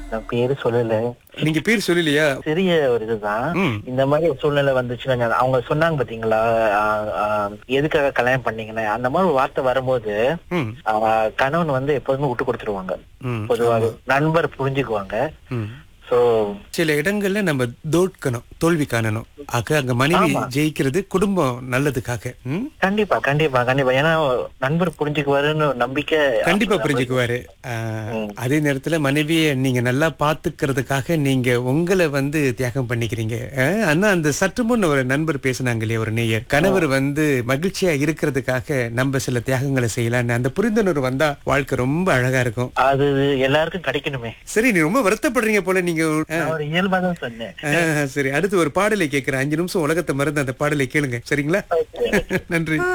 நான் பேரு சொல்லல நீங்க பேர் சொல்லலையா சிறிய ஒரு இதுதான் ம். இந்த மாதிரி ஒரு சூழ்நிலை வந்துச்சுன்னா அவங்க சொன்னாங்க பாத்தீங்களா ஆ, ஆ, எதுக்காக கல்யாணம் பண்ணீங்கன்னா அந்த மாதிரி ஒரு வார்த்தை வரும்போது ம் ஆ, கணவன் வந்து எப்போதுமே விட்டு கொடுத்துருவாங்க ம் பொதுவாக நண்பர் புரிஞ்சுக்குவாங்க ம் சோ சில இடங்கள்ல நம்ம தோற்கணும் தோல்வி காணணும் ஆக அங்க மனைவி ஜெயிக்கிறது குடும்பம் நல்லதுக்காக ம்? கண்டிப்பா கண்டிப்பா கண்டிப்பா ஏன்னா நண்பர் புரிஞ்சுக்குவாருன்னு ஒரு நம்பிக்கை கண்டிப்பா புரிஞ்சுக்குவாரு ஆஹ், அதே நேரத்துல மனைவிய நீங்க நல்லா பாத்துக்கிறதுக்காக நீங்க உங்களை வந்து தியாகம் பண்ணிக்கிறீங்க ஆஹ், ஆனா அந்த சற்று முன் ஒரு நண்பர் பேசினாங்க இல்லையா ஒரு நேயர் கணவர் வந்து மகிழ்ச்சியா இருக்கிறதுக்காக நம்ம சில தியாகங்களை செய்யலாம்னு அந்த புரிந்துணர்வு வந்தா வாழ்க்கை ரொம்ப அழகா இருக்கும் அது எல்லாருக்கும் கிடைக்கணுமே சரி நீ ரொம்ப வருத்தப்படுறீங்க போல நீங்க நான் ஒரு இயல்பா தான் சொன்னேன் ஆஹ், சரி அடுத்து ஒரு பாடலை கேட்கிறேன் அஞ்சு நிமிஷம் உலகத்தை மறந்து அந்த பாடலை கேளுங்க சரிங்களா நன்றி